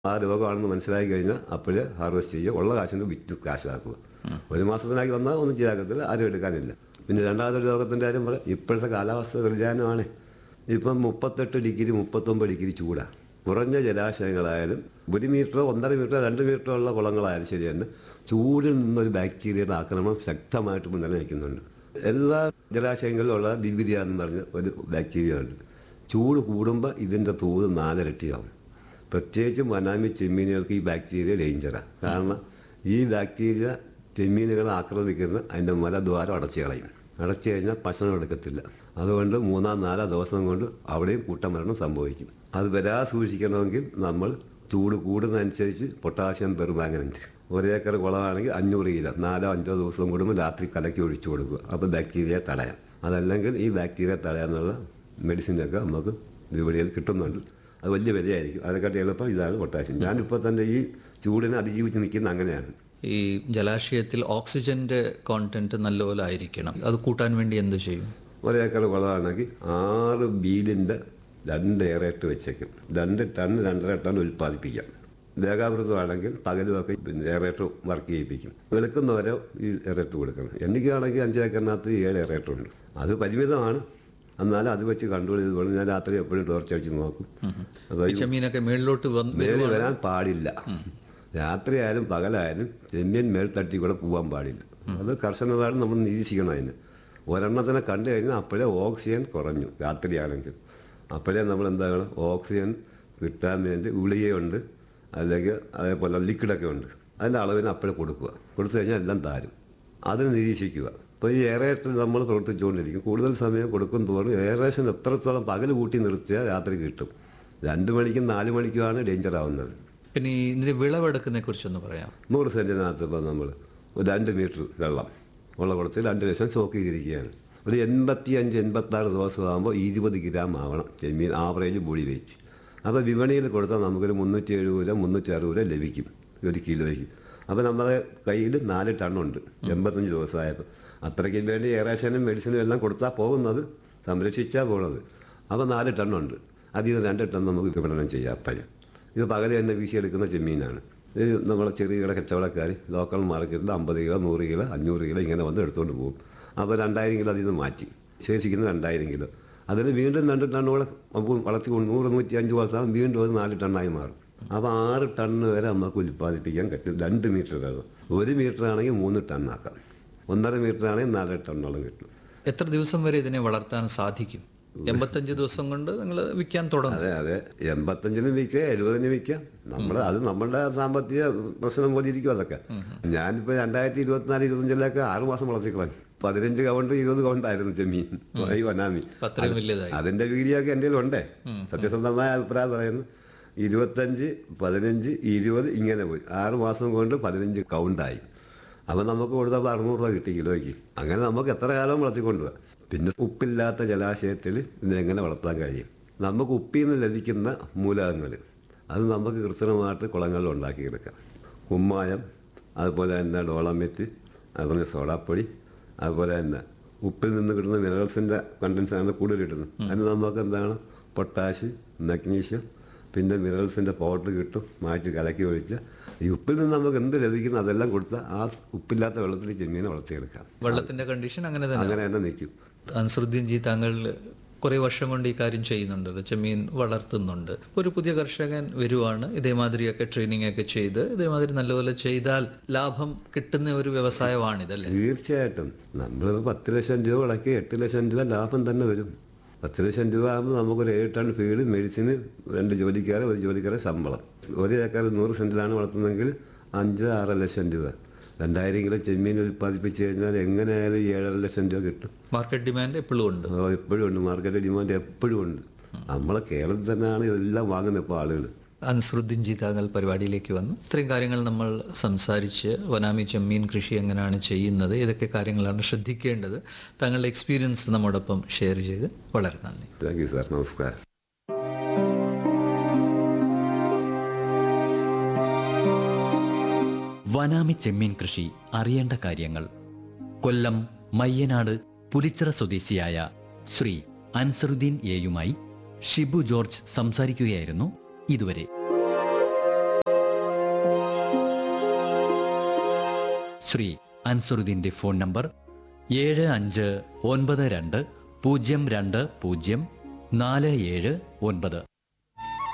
ആ രോഗമാണെന്ന് മനസ്സിലാക്കി കഴിഞ്ഞാൽ അപ്പോഴേ ഹാർവെസ്റ്റ് ചെയ്യുക ഉള്ള കാശിന് വിറ്റ് കാശാക്കുക ഒരു മാസത്തിനാക്കി വന്നാൽ ഒന്നും ചെയ്യാക്കത്തില്ല ആരും എടുക്കാനില്ല പിന്നെ രണ്ടാമത്തെ രോഗത്തിൻ്റെ കാര്യം പറയാം ഇപ്പോഴത്തെ കാലാവസ്ഥ വ്യതിയാനമാണ് ഇപ്പം മുപ്പത്തെട്ട് ഡിഗ്രി മുപ്പത്തൊമ്പത് ഡിഗ്രി ചൂടാണ് കുറഞ്ഞ ജലാശയങ്ങളായാലും ഒരു മീറ്ററോ ഒന്നര മീറ്ററോ രണ്ട് മീറ്ററോ ഉള്ള കുളങ്ങളായാലും ശരി തന്നെ ചൂടിൽ നിന്നൊരു ബാക്ടീരിയയുടെ ആക്രമണം ശക്തമായിട്ട് നിലനിൽക്കുന്നുണ്ട് എല്ലാ ജലാശയങ്ങളിലുള്ള ബിബിരിയ എന്ന് പറഞ്ഞ ഒരു ബാക്ടീരിയ ഉണ്ട് ചൂട് കൂടുമ്പോൾ ഇതിൻ്റെ തോത് നാലിരട്ടിയാവും പ്രത്യേകിച്ചും വനാമി ചെമ്മീനുകൾക്ക് ഈ ബാക്ടീരിയ ഡേഞ്ചറാണ് കാരണം ഈ ബാക്ടീരിയ ചെമ്മീനുകളെ ആക്രമിക്കുന്ന അതിൻ്റെ മലദ്വാരം അടച്ചു കളയും അടച്ചു കഴിഞ്ഞാൽ ഭക്ഷണം എടുക്കത്തില്ല അതുകൊണ്ട് മൂന്നാം നാലാം ദിവസം കൊണ്ട് അവിടെയും കൂട്ടമരണം സംഭവിക്കും അത് വരാതെ സൂക്ഷിക്കണമെങ്കിൽ നമ്മൾ ചൂട് കൂടുന്നതനുസരിച്ച് പൊട്ടാസ്യം പെർമാങ്ങനൻറ്റ് ഒരേക്കർ കുളമാണെങ്കിൽ അഞ്ഞൂറ് കിലോ നാലോ അഞ്ചോ ദിവസം കൂടുമ്പോൾ രാത്രി കലക്കി ഒഴിച്ചു കൊടുക്കുക അപ്പോൾ ബാക്ടീരിയ തടയാം അതല്ലെങ്കിൽ ഈ ബാക്ടീരിയ തടയാനുള്ള മെഡിസിനൊക്കെ നമുക്ക് വിപണിയിൽ കിട്ടുന്നുണ്ട് അത് വലിയ വിലയായിരിക്കും അതിനെക്കാട്ടി എളുപ്പം ഇതാണ് പൊട്ടാസ്യം ഞാനിപ്പോൾ തന്നെ ഈ ചൂടിനെ അതിജീവിച്ച് നിൽക്കുന്ന അങ്ങനെയാണ് ഈ ജലാശയത്തിൽ ഓക്സിജന്റെ കോണ്ടന്റ് നല്ലപോലെ ആയിരിക്കണം അത് കൂട്ടാൻ വേണ്ടി എന്ത് ചെയ്യും ഒരേക്കർ കുളമാണെങ്കിൽ ആറ് ബീലിൻ്റെ രണ്ട് എയറേറ്റ് വെച്ചേക്കും രണ്ട് ടൺ രണ്ടര ടൺ ഉൽപ്പാദിപ്പിക്കാം ലേഖാവൃതമാണെങ്കിൽ പകലുമൊക്കെ എയറേറ്റർ വർക്ക് ചെയ്യിപ്പിക്കും വെളുക്കുന്നവരെ ഈ എയറേറ്റർ കൊടുക്കണം എനിക്കാണെങ്കിൽ അഞ്ചേക്കറിനകത്ത് ഏഴ് എയറേറ്റർ ഉണ്ട് അത് പരിമിതമാണ് എന്നാലും അത് വെച്ച് കൺട്രോൾ ചെയ്ത് പോകണം ഞാൻ രാത്രി എപ്പോഴും ടോർച്ച് അടിച്ച് നോക്കും അപ്പോൾ ഈ ചെമ്മീനൊക്കെ മേളിലോട്ട് വന്ന് മേളിൽ വരാൻ പാടില്ല രാത്രിയായാലും പകലായാലും ചെമ്മീൻ മേൽ തട്ടി കൂടെ പോകാൻ പാടില്ല അത് കർശനമായിട്ട് നമ്മൾ നിരീക്ഷിക്കണം അതിന് ഒരെണ്ണത്തിനെ കണ്ടു കഴിഞ്ഞാൽ അപ്പോഴേ ഓക്സിജൻ കുറഞ്ഞു രാത്രിയാണെങ്കിൽ അപ്പോഴേ നമ്മൾ എന്താണ് ഓക്സിജൻ കിട്ടാൻ വേണ്ടി ഗുളികയുണ്ട് അല്ലെങ്കിൽ അതേപോലെ ലിക്വിഡൊക്കെ ഉണ്ട് അതിൻ്റെ അളവിന് അപ്പോഴേ കൊടുക്കുക കൊടുത്തു കഴിഞ്ഞാൽ എല്ലാം താരും അതിന് നിരീക്ഷിക്കുക ഇപ്പോൾ ഈ എയറേഷൻ നമ്മൾ പ്രവർത്തിച്ചുകൊണ്ടിരിക്കും കൂടുതൽ സമയം കൊടുക്കും തോറും എയറേഷൻ എത്രത്തോളം പകൽ കൂട്ടി നിർത്തിയാൽ രാത്രി കിട്ടും രണ്ട് മണിക്കും നാല് മണിക്കുമാണ് ഡേഞ്ചർ ആവുന്നത് പിന്നെ ഈ ഇതിന്റെ വിളവെടുക്കുന്നതിനെ കുറിച്ചൊന്ന് പറയാം നൂറ് സെൻറ്റിനകത്ത് ഇപ്പോൾ നമ്മൾ ഒരു രണ്ട് മീറ്റർ വെള്ളം ഉള്ള കുളത്തിൽ രണ്ട് ലക്ഷം സ്റ്റോക്ക് ചെയ്തിരിക്കുകയാണ് ഒരു എൺപത്തി അഞ്ച് എൺപത്തി ആറ് ദിവസം ആകുമ്പോൾ ഇരുപത് ഗ്രാം ആവണം ചെമ്മീൻ ആവറേജ് ബോഡി വെയിറ്റ് അപ്പോൾ വിപണിയിൽ കൊടുത്താൽ നമുക്കൊരു മുന്നൂറ്റി എഴുപത് രൂപ മുന്നൂറ്റി അറുപത് രൂപ ലഭിക്കും ഒരു കിലോയ്ക്ക് അപ്പോൾ നമ്മുടെ കയ്യിൽ നാല് ടണ്ണുണ്ട് എൺപത്തഞ്ച് ദിവസമായപ്പോൾ അത്രയ്ക്ക് വേണ്ടി എയറേഷനും മെഡിസിനും എല്ലാം കൊടുത്താൽ പോകുന്നത് സംരക്ഷിച്ചാൽ പോകുന്നത് അപ്പോൾ നാല് ടണ്ണുണ്ട് അതിൽ നിന്ന് രണ്ട് ടൺ നമുക്ക് വിപണനം ചെയ്യാം അപ്പഴ് ഇത് പകൽ തന്നെ വീശിയെടുക്കുന്ന ചെമ്മീനാണ് ഇത് നമ്മളെ ചെറുകിട കച്ചവടക്കാർ ലോക്കൽ മാർക്കറ്റിൽ അമ്പത് കിലോ നൂറ് കിലോ അഞ്ഞൂറ് കിലോ ഇങ്ങനെ വന്ന് എടുത്തുകൊണ്ട് പോകും അപ്പോൾ രണ്ടായിരം കിലോ അതിൽ നിന്ന് മാറ്റി ശേഷിക്കുന്ന രണ്ടായിരം കിലോ അതിന് വീണ്ടും രണ്ട് ടണ്ണുകൂടെ നമുക്ക് വളർത്തി കൊണ്ട് നൂറ് നൂറ്റി അഞ്ച് ദിവസം വീണ്ടും അത് നാല് ടണ്ണായി മാറും അപ്പോൾ ആറ് ടണ്ണ് വരെ നമുക്ക് ഉൽപ്പാദിപ്പിക്കാൻ പറ്റും രണ്ട് മീറ്റർ വേണം ഒരു മീറ്റർ ആണെങ്കിൽ മൂന്ന് ടണ്ണാക്കാം ഒന്നര മീറ്റർ ആണെങ്കിൽ നാല് ടണ്ണോളം കിട്ടും എത്ര ദിവസം വരെ ഇതിനെ വളർത്താൻ സാധിക്കും എൺപത്തഞ്ച് ദിവസം കൊണ്ട് നിങ്ങൾ വിൽക്കാൻ തുടങ്ങും അതെ അതെ എൺപത്തഞ്ചിന് വിൽക്കുക എഴുപതിന് വിൽക്കാം നമ്മൾ അത് നമ്മുടെ സാമ്പത്തിക പ്രശ്നം പോലെ ഇരിക്കും അതൊക്കെ ഞാനിപ്പോൾ രണ്ടായിരത്തി ഇരുപത്തിനാല് ഇരുപത്തഞ്ചിലൊക്കെ ആറ് മാസം വളർത്തിക്കളഞ്ഞു പതിനഞ്ച് കൗണ്ട് ഇരുപത് കൗണ്ടായിരുന്നു ചെമ്മീൻ ഈ വനാമി അപ്പൊ അത്രയും വലിയതായി അതിന്റെ വീഡിയോ ഒക്കെ എൻ്റെ ഉണ്ടേ സത്യസന്ധമായ അഭിപ്രായം പറയുന്നു ഇരുപത്തഞ്ച് പതിനഞ്ച് ഇരുപത് ഇങ്ങനെ പോയി ആറ് മാസം കൊണ്ട് പതിനഞ്ച് കൗണ്ടായി അപ്പം നമുക്ക് കൊടുത്തപ്പോൾ അറുന്നൂറ് രൂപ കിട്ടി കിലോയ്ക്ക് അങ്ങനെ നമുക്ക് എത്ര കാലം വളർത്തിക്കൊണ്ടുപോകാം പിന്നെ ഉപ്പില്ലാത്ത ജലാശയത്തിൽ ഇതിനെങ്ങനെ വളർത്താൻ കഴിയും നമുക്ക് ഉപ്പിൽ നിന്ന് ലഭിക്കുന്ന മൂലകങ്ങൾ അത് നമുക്ക് കൃത്രിമമായിട്ട് കുളങ്ങളിൽ ഉണ്ടാക്കിയെടുക്കാം കുമ്മായം അതുപോലെ തന്നെ ഡോളമെറ്റ് അതുപോലെ സോഡാപ്പൊടി അതുപോലെ തന്നെ ഉപ്പിൽ നിന്ന് കിട്ടുന്ന മിനറൽസിൻ്റെ കണ്ടൻസാണ് കൂടുതൽ കിട്ടുന്നത് അതിന് നമുക്ക് എന്താണ് പൊട്ടാഷ് മഗ്നീഷ്യം പിന്നെ മിനറൽസിൻ്റെ പൗഡർ കിട്ടും മാറ്റി കലക്കി ഒഴിച്ച് ഈ ഉപ്പിൽ നിന്ന് നമുക്ക് എന്ത് ലഭിക്കുന്നു അതെല്ലാം കൊടുത്താൽ ആ ഉപ്പില്ലാത്ത വെള്ളത്തിൽ ചെമ്മീനെ വളർത്തിയെടുക്കാം വെള്ളത്തിന്റെ കണ്ടീഷൻ അങ്ങനെ തന്നെ അങ്ങനെ തന്നെ നിൽക്കും അൻസറുദ്ദീൻ ജി താങ്കൾ കുറെ വർഷം കൊണ്ട് ഈ കാര്യം ചെയ്യുന്നുണ്ട് ചെമ്മീൻ വളർത്തുന്നുണ്ട് ഒരു പുതിയ കർഷകൻ വരുവാണ് ഇതേമാതിരിയൊക്കെ ട്രെയിനിങ് ഒക്കെ ചെയ്ത് ഇതേമാതിരി നല്ലപോലെ ചെയ്താൽ ലാഭം കിട്ടുന്ന ഒരു വ്യവസായമാണിതല്ലേ തീർച്ചയായിട്ടും നമ്മൾ പത്ത് ലക്ഷം രൂപ മുടക്കി എട്ട് ലക്ഷം രൂപ ലാഭം തന്നെ വരും പത്ത് ലക്ഷം രൂപ ആകുമ്പോൾ നമുക്കൊരു ഏഴ് ടൺ ഫീഡ് മെഡിസിന് രണ്ട് ജോലിക്കാരെ ഒരു ജോലിക്കാരെ ശമ്പളം ഒരു ഏക്കർ നൂറ് സെൻറ്റിലാണ് വളർത്തുന്നതെങ്കിൽ അഞ്ച് ആറ് ലക്ഷം രൂപ രണ്ടായിരം കിലോ ചെമ്മീൻ ഉൽപ്പാദിപ്പിച്ച് കഴിഞ്ഞാൽ എങ്ങനെയായാലും ഈ ഏഴര ലക്ഷം രൂപ കിട്ടും മാർക്കറ്റ് ഡിമാൻഡ് എപ്പോഴും ഉണ്ട് ഓ, എപ്പോഴും ഉണ്ട് മാർക്കറ്റ് ഡിമാൻഡ് എപ്പോഴും ഉണ്ട് നമ്മളെ കേരളത്തിൽ തന്നെയാണ് ഇതെല്ലാം വാങ്ങുന്നത് ഇപ്പോൾ ആളുകൾ അൻസറുദ്ദീൻ ജി താങ്കൾ പരിപാടിയിലേക്ക് വന്നു ഇത്രയും കാര്യങ്ങൾ നമ്മൾ സംസാരിച്ച് വനാമി ചെമ്മീൻ കൃഷി എങ്ങനെയാണ് ചെയ്യുന്നത് ഏതൊക്കെ കാര്യങ്ങളാണ് ശ്രദ്ധിക്കേണ്ടത് താങ്കളുടെ എക്സ്പീരിയൻസ് നമ്മോടൊപ്പം ഷെയർ ചെയ്ത് വളരെ നന്ദി താങ്ക് യു സാർ നമസ്കാരം വനാമി ചെമ്മീൻ കൃഷി അറിയേണ്ട കാര്യങ്ങൾ കൊല്ലം മയ്യനാട് പുലിച്ചിറ സ്വദേശിയായ ശ്രീ അൻസറുദ്ദീൻ എയുമായി ഷിബു ജോർജ് സംസാരിക്കുകയായിരുന്നു ഇതുവരെ ശ്രീ അൻസറുദ്ദീന്റെ ഫോൺ നമ്പർ ഏഴ് അഞ്ച് ഒൻപത് രണ്ട് പൂജ്യം രണ്ട് പൂജ്യം നാല് ഏഴ് ഒൻപത്